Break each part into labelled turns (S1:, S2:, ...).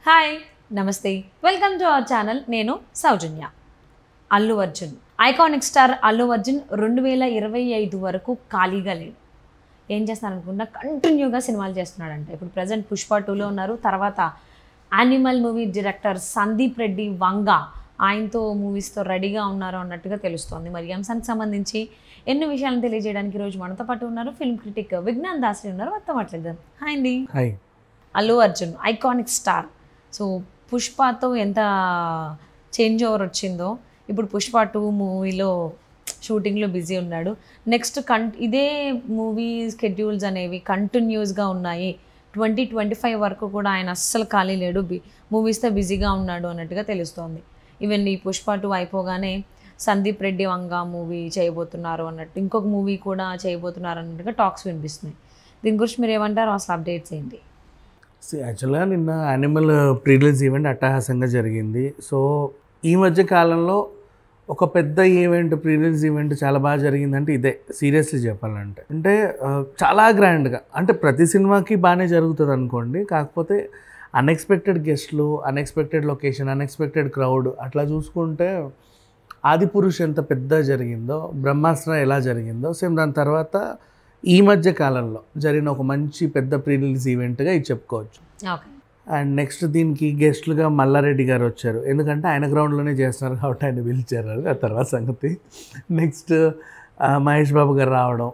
S1: Hi నమస్తే welcome to our channel నేను Soujanya Allu Arjun iconic star Allu Arjun రెండు వేల ఇరవై ఐదు వరకు ఖాళీగా లేడు ఏం చేస్తారనుకున్నా కంటిన్యూగా సినిమాలు చేస్తున్నాడంట ఇప్పుడు ప్రజెంట్ పుష్ప టూలో ఉన్నారు తర్వాత Animal movie director Sandeep Reddy Vanga ఆయనతో మూవీస్తో రెడీగా ఉన్నారు అన్నట్టుగా తెలుస్తోంది మరి ఈ అంశానికి సంబంధించి ఎన్నో విషయాలను తెలియజేయడానికి ఈరోజు మనతో పాటు ఉన్నారు ఫిల్మ్ క్రిటిక్ విజ్ఞాన్ దాస్రి ఉన్నారు మొత్తం మాట్లాడదాం హాయ్ అండి
S2: hi
S1: Allu Arjun iconic star so పుష్పతో ఎంత చేంజ్ ఓవర్ వచ్చిందో ఇప్పుడు పుష్ప టూ మూవీలో షూటింగ్లో బిజీ ఉన్నాడు నెక్స్ట్ కన్ ఇదే మూవీ స్కెడ్యూల్స్ అనేవి కంటిన్యూస్గా ఉన్నాయి ట్వంటీ ట్వంటీ ఫైవ్ వరకు కూడా ఆయన అస్సలు ఖాళీ లేడు బి మూవీస్తో బిజీగా ఉన్నాడు అన్నట్టుగా తెలుస్తోంది ఈవెన్ ఈ పుష్ప టూ అయిపోగానే సందీప్ రెడ్డి వంగ మూవీ చేయబోతున్నారు అన్నట్టు ఇంకొక మూవీ కూడా చేయబోతున్నారు అన్నట్టుగా టాక్స్ వినిపిస్తున్నాయి దీని గురించి మీరు ఏమంటారు అసలు అప్డేట్స్ ఏంటి
S2: యాక్చువల్గా నిన్న యానిమల్ ప్రీరిలీజ్ ఈవెంట్ అట్టహాసంగా జరిగింది సో ఈ మధ్య కాలంలో ఒక పెద్ద ఈవెంట్ ప్రీరిలీజ్ ఈవెంట్ చాలా బాగా జరిగిందంటే ఇదే సీరియస్లీ చెప్పాలంటే అంటే ఆ, చాలా గ్రాండ్గా అంటే ప్రతి సినిమాకి బాగానే జరుగుతుంది అనుకోండి కాకపోతే అన్ఎక్స్పెక్టెడ్ గెస్ట్లు అన్ఎక్స్పెక్టెడ్ లొకేషన్ అన్ఎక్స్పెక్టెడ్ క్రౌడ్ అట్లా చూసుకుంటే ఆదిపురుష్ ఎంత పెద్ద జరిగిందో బ్రహ్మాస్త్ర ఎలా జరిగిందో సేమ్ దాని తర్వాత ఈ మధ్య కాలంలో జరిగిన ఒక మంచి పెద్ద ప్రీ రిలీజ్ ఈవెంట్గా ఇది చెప్పుకోవచ్చు
S1: ఓకే
S2: అండ్ నెక్స్ట్ దీనికి గెస్ట్లుగా మల్లారెడ్డి గారు వచ్చారు ఎందుకంటే ఆయన గ్రౌండ్లోనే చేస్తున్నారు కాబట్టి ఆయన పిలిచారు అది ఆ తర్వాత సంగతి నెక్స్ట్ మహేష్ బాబు గారు రావడం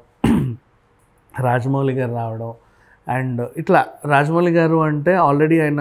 S2: రాజమౌళి గారు రావడం అండ్ ఇట్లా రాజమౌళి గారు అంటే ఆల్రెడీ ఆయన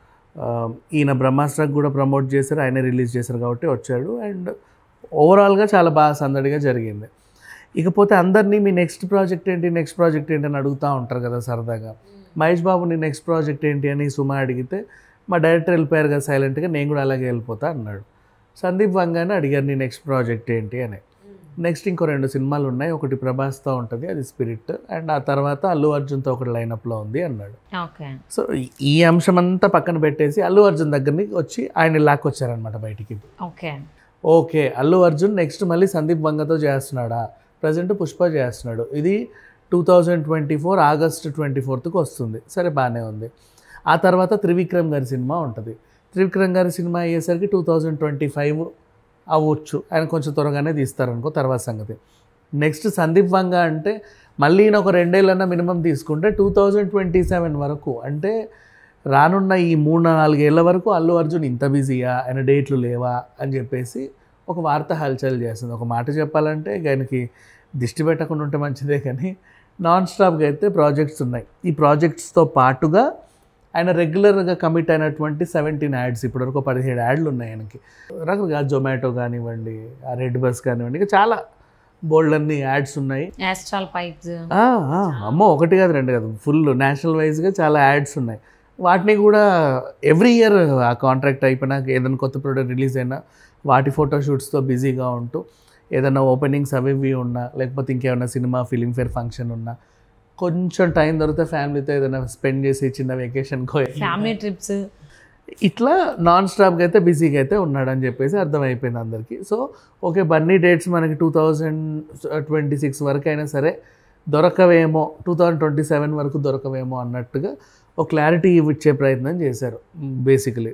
S2: ఆ, ఈయన బ్రహ్మాస్త్రకు కూడా ప్రమోట్ చేశారు ఆయన రిలీజ్ చేశారు కాబట్టి వచ్చాడు అండ్ ఓవరాల్గా చాలా బాగా సందడిగా జరిగింది ఇకపోతే అందరినీ మీ నెక్స్ట్ ప్రాజెక్ట్ ఏంటి నెక్స్ట్ ప్రాజెక్ట్ ఏంటి అని అడుగుతూ ఉంటారు కదా సరదాగా మహేష్ బాబు నీ నెక్స్ట్ ప్రాజెక్ట్ ఏంటి అని సుమ అడిగితే మా డైరెక్టర్ వెళ్ళిపోయారు కదా సైలెంట్గా నేను కూడా అలాగే వెళ్ళిపోతా అన్నాడు సందీప్ వంగానే అడిగారు నీ నెక్స్ట్ ప్రాజెక్ట్ ఏంటి అని నెక్స్ట్ ఇంకో రెండు సినిమాలు ఉన్నాయి ఒకటి ప్రభాస్తో ఉంటుంది అది స్పిరిట్ అండ్ ఆ తర్వాత అల్లు అర్జున్తో ఒకటి లైనప్లో ఉంది అన్నాడు
S1: ఓకే
S2: సో ఈ- ఈ అంశం అంతా పక్కన పెట్టేసి అల్లు అర్జున్ దగ్గరికి వచ్చి ఆయన లాక్కొచ్చారనమాట బయటికి
S1: okay
S2: okay Allu Arjun next మళ్ళీ సందీప్ వంగతో చేస్తున్నాడా ప్రజెంట్ పుష్ప చేస్తున్నాడు ఇది two thousand twenty four August twenty ఫోర్త్కి వస్తుంది సరే బాగానే ఉంది ఆ తర్వాత త్రివిక్రమ్ గారి సినిమా ఉంటుంది త్రివిక్రమ్ గారి సినిమా అయ్యేసరికి టూ థౌజండ్ ట్వంటీ ఫైవ్ అవ్వచ్చు ఆయన కొంచెం త్వరగానే తీస్తారనుకో తర్వాత సంగతి నెక్స్ట్ సందీప్ వంగ అంటే మళ్ళీ ఈయన ఒక రెండేళ్ళన్నా మినిమం తీసుకుంటే టూ థౌజండ్ ట్వంటీ సెవెన్ వరకు అంటే రానున్న ఈ మూడు నాలుగేళ్ల వరకు అల్లు అర్జున్ ఇంత బిజీయా ఆయన డేట్లు లేవా అని చెప్పేసి ఒక వార్త హల్చల్ చేస్తుంది ఒక మాట చెప్పాలంటే ఆయనకి దిష్టి పెట్టకుండా ఉంటే మంచిదే కానీ నాన్ స్టాప్గా అయితే ప్రాజెక్ట్స్ ఉన్నాయి ఈ ప్రాజెక్ట్స్తో పాటుగా ఆయన రెగ్యులర్గా కమిట్ అయినటువంటి సెవెంటీన్ యాడ్స్ ఇప్పటివరకు పదిహేడు యాడ్లు ఉన్నాయి ఆయనకి రకరకాల జొమాటో కానివ్వండి ఆ రెడ్ బస్ కానివ్వండి ఇంకా చాలా బోల్డ్ అన్ని యాడ్స్ ఉన్నాయి
S1: యాస్ట్రాల్ పైప్స్
S2: ఆ, ఆ, అమ్మో ఒకటి కాదు రెండు కాదు ఫుల్ నేషనల్ వైజ్గా చాలా యాడ్స్ ఉన్నాయి వాటిని కూడా ఎవ్రీ ఇయర్ ఆ కాంట్రాక్ట్ అయిపోయినాక ఏదైనా కొత్త ప్రోడక్ట్ రిలీజ్ అయినా వాటి ఫోటోషూట్స్తో బిజీగా ఉంటూ ఏదైనా ఓపెనింగ్స్ అవి ఇవి ఉన్నా లేకపోతే ఇంకేమైనా సినిమా ఫిలింఫేర్ ఫంక్షన్ ఉన్నా కొంచెం టైం దొరికితే ఫ్యామిలీతో ఏదైనా స్పెండ్ చేసి చిన్న వెకేషన్కో
S1: ఫ్యామిలీ ట్రిప్స్
S2: ఇట్లా నాన్ స్టాప్గా అయితే బిజీగా అయితే ఉన్నాడని చెప్పేసి అర్థమైపోయింది అందరికీ సో ఓకే బన్నీ డేట్స్ మనకి టూ థౌజండ్ ట్వంటీ సిక్స్ వరకు అయినా సరే దొరకవేమో టూ థౌజండ్ ట్వంటీ సెవెన్ వరకు దొరకవేమో అన్నట్టుగా ఒక క్లారిటీ ఇచ్చే ప్రయత్నం చేశారు బేసికలీ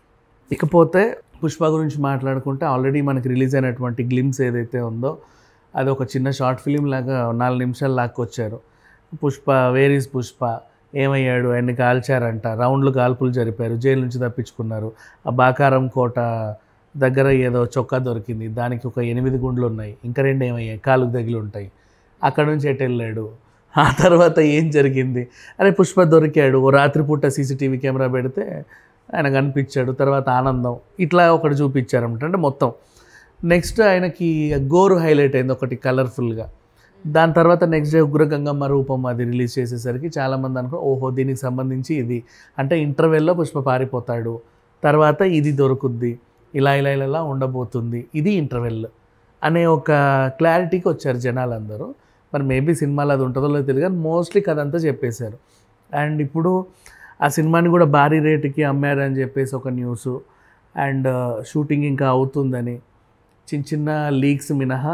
S2: ఇకపోతే పుష్ప గురించి మాట్లాడుకుంటే ఆల్రెడీ మనకి రిలీజ్ అయినటువంటి గ్లిమ్స్ ఏదైతే ఉందో అది ఒక చిన్న షార్ట్ ఫిలిం లాగా నాలుగు నిమిషాలు లాక్కొచ్చారు పుష్ప వేర్ ఈజ్ పుష్ప ఏమయ్యాడు ఆయన్ని కాల్చారంట రౌండ్లు కాల్పులు జరిపారు జైలు నుంచి తప్పించుకున్నారు ఆ బాకారం కోట దగ్గర ఏదో చొక్కా దొరికింది దానికి ఒక ఎనిమిది గుండ్లు ఉన్నాయి ఇంకా రెండు ఏమయ్యాయి కాలుకు తగిలి ఉంటాయి అక్కడ నుంచి ఎటు వెళ్ళాడు ఆ తర్వాత ఏం జరిగింది అరే పుష్ప దొరికాడు ఓ రాత్రిపూట సీసీటీవీ కెమెరా పెడితే ఆయన కనిపించాడు తర్వాత ఆనందం ఇట్లా ఒకటి చూపించారన్నమాట అంటే మొత్తం నెక్స్ట్ ఆయనకి గోరు హైలైట్ అయింది ఒకటి కలర్ఫుల్గా దాని తర్వాత నెక్స్ట్ డే ఉగ్ర గంగమ్మ రూపం అది రిలీజ్ చేసేసరికి చాలామంది అనుకో ఓహో దీనికి సంబంధించి ఇది అంటే ఇంటర్వెల్లో పుష్ప పారిపోతాడు తర్వాత ఇది దొరుకుద్ది ఇలా ఇలా ఇలా ఇలా ఉండబోతుంది ఇది ఇంటర్వెల్ అనే ఒక క్లారిటీకి వచ్చారు జనాలందరూ మరి మేబీ సినిమాలో అది ఉంటుందో లేదో తెలియదు కానీ మోస్ట్లీ కథ అంతా చెప్పేశారు అండ్ ఇప్పుడు ఆ సినిమాని కూడా భారీ రేటుకి అమ్మారని చెప్పేసి ఒక న్యూస్ అండ్ షూటింగ్ ఇంకా అవుతుందని చిన్న చిన్న లీక్స్ మినహా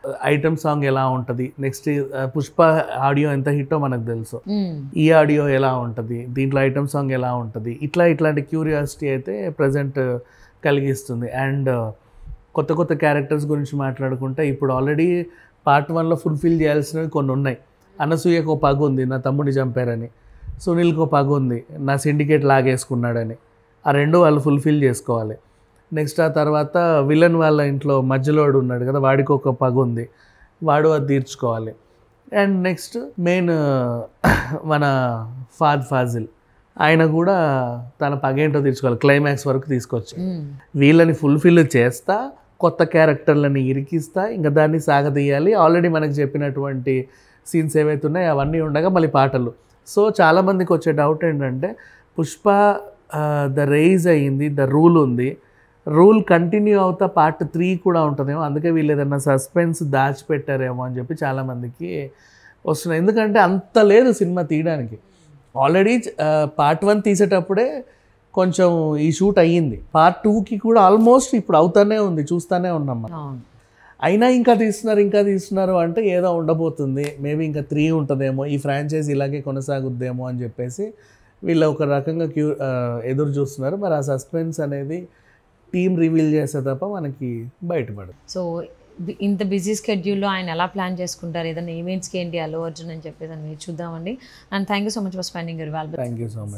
S2: ఐటమ్ సాంగ్ ఎలా ఉంటుంది నెక్స్ట్ పుష్ప ఆడియో ఎంత హిట్టో మనకు తెలుసు
S1: మ్మ్.
S2: ఈ ఆడియో ఎలా ఉంటుంది దీంట్లో ఐటమ్ సాంగ్ ఎలా ఉంటుంది ఇట్లా ఇట్లాంటి క్యూరియాసిటీ అయితే ప్రజెంట్ కలిగిస్తుంది అండ్ కొత్త కొత్త క్యారెక్టర్స్ గురించి మాట్లాడుకుంటే ఇప్పుడు ఆల్రెడీ పార్ట్ వన్లో ఫుల్ఫిల్ చేయాల్సినవి కొన్ని ఉన్నాయి అనసూయకు ఒక పగు ఉంది నా తమ్ముడిని చంపారని సునీల్కి ఒక పగు ఉంది నా సిండికేట్ లాగేసుకున్నాడని ఆ రెండు వాళ్ళు ఫుల్ఫిల్ చేసుకోవాలి నెక్స్ట్ ఆ తర్వాత విలన్ వాళ్ళ ఇంట్లో మధ్యలోడు ఉన్నాడు కదా వాడికి ఒక పగు ఉంది వాడు అది తీర్చుకోవాలి అండ్ నెక్స్ట్ మెయిన్ మన ఫాద్ ఫాజిల్ ఆయన కూడా తన పగేంటో తీర్చుకోవాలి క్లైమాక్స్ వరకు తీసుకొచ్చి
S1: మ్మ్.
S2: వీళ్ళని ఫుల్ఫిల్ చేస్తా కొత్త క్యారెక్టర్లని ఇరికిస్తా ఇంకా దాన్ని సాగదీయాలి ఆల్రెడీ మనకు చెప్పినటువంటి సీన్స్ ఏవైతే ఉన్నాయో అవన్నీ ఉండగా మళ్ళీ పాటలు సో చాలామందికి వచ్చే డౌట్ ఏంటంటే పుష్ప ద రైజ్ అయ్యింది ద రూల్ ఉంది రూల్ కంటిన్యూ అవుతా పార్ట్ త్రీ కూడా ఉంటుందేమో అందుకే వీళ్ళు ఏదైనా సస్పెన్స్ దాచిపెట్టారేమో అని చెప్పి చాలామందికి వస్తున్నాయి ఎందుకంటే అంత లేదు సినిమా తీయడానికి ఆల్రెడీ పార్ట్ వన్ తీసేటప్పుడే కొంచెం ఈ షూట్ అయ్యింది పార్ట్ టూకి కూడా ఆల్మోస్ట్ ఇప్పుడు అవుతానే ఉంది చూస్తానే ఉన్నాం మనం
S1: అవును
S2: అయినా ఇంకా తీస్తున్నారు ఇంకా తీస్తున్నారు అంటే ఏదో ఉండబోతుంది మేబీ ఇంకా త్రీ ఉంటుందేమో ఈ ఫ్రాంచైజ్ ఇలాగే కొనసాగుద్దేమో అని చెప్పేసి వీళ్ళు ఒక రకంగా క్యూ ఆ, ఎదురు చూస్తున్నారు మరి ఆ సస్పెన్స్ అనేది టీం రివీల్ చేస్తే తప్ప మనకి బయటపడదు
S1: సో బి- ఇంత బిజీ స్కెడ్యూల్లో ఆయన ఎలా ప్లాన్ చేసుకుంటారు ఏదైనా ఈవెంట్స్కి ఏంటి అల్లు అర్జున్ అని చెప్పేసి అని చూద్దామండి and thank you so much for spending your valuable
S2: thank you so much